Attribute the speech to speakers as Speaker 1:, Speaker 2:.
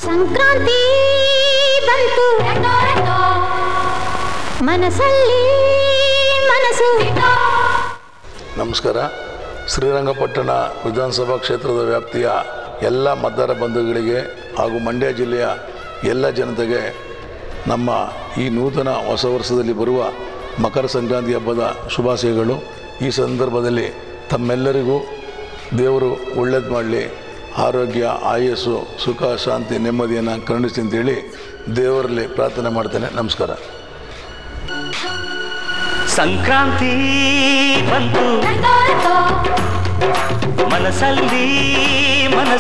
Speaker 1: ಸಂಕ್ರಾಂತಿ ಬಂತು ಮನಸ್ಸಲ್ಲಿ ಮನಸ್ಸು
Speaker 2: ನಮಸ್ಕಾರ ಶ್ರೀರಂಗಪಟ್ಟಣ ವಿಧಾನಸಭಾ ಕ್ಷೇತ್ರದ ವ್ಯಾಪ್ತಿಯ ಎಲ್ಲ ಮತದಾರ ಬಂಧುಗಳಿಗೆ ಹಾಗೂ ಮಂಡ್ಯ ಜಿಲ್ಲೆಯ ಎಲ್ಲ ಜನತೆಗೆ ನಮ್ಮ ಈ ನೂತನ ಹೊಸ ವರ್ಷದಲ್ಲಿ ಬರುವ ಮಕರ ಸಂಕ್ರಾಂತಿ ಹಬ್ಬದ ಶುಭಾಶಯಗಳು ಈ ಸಂದರ್ಭದಲ್ಲಿ ತಮ್ಮೆಲ್ಲರಿಗೂ ದೇವರು ಒಳ್ಳೇದು ಮಾಡಲಿ ಆರೋಗ್ಯ ಆಯಸ್ಸು ಸುಖ ಶಾಂತಿ ನೆಮ್ಮದಿಯನ್ನು ಕರುಣಿಸಿ ಅಂತೇಳಿ ದೇವರಲ್ಲಿ ಪ್ರಾರ್ಥನೆ ಮಾಡ್ತೇನೆ ನಮಸ್ಕಾರ
Speaker 3: ಸಂಕ್ರಾಂತಿ ಬಂತು ಮನಸ್ಸಲ್ಲಿ ಮನಸ್ಸು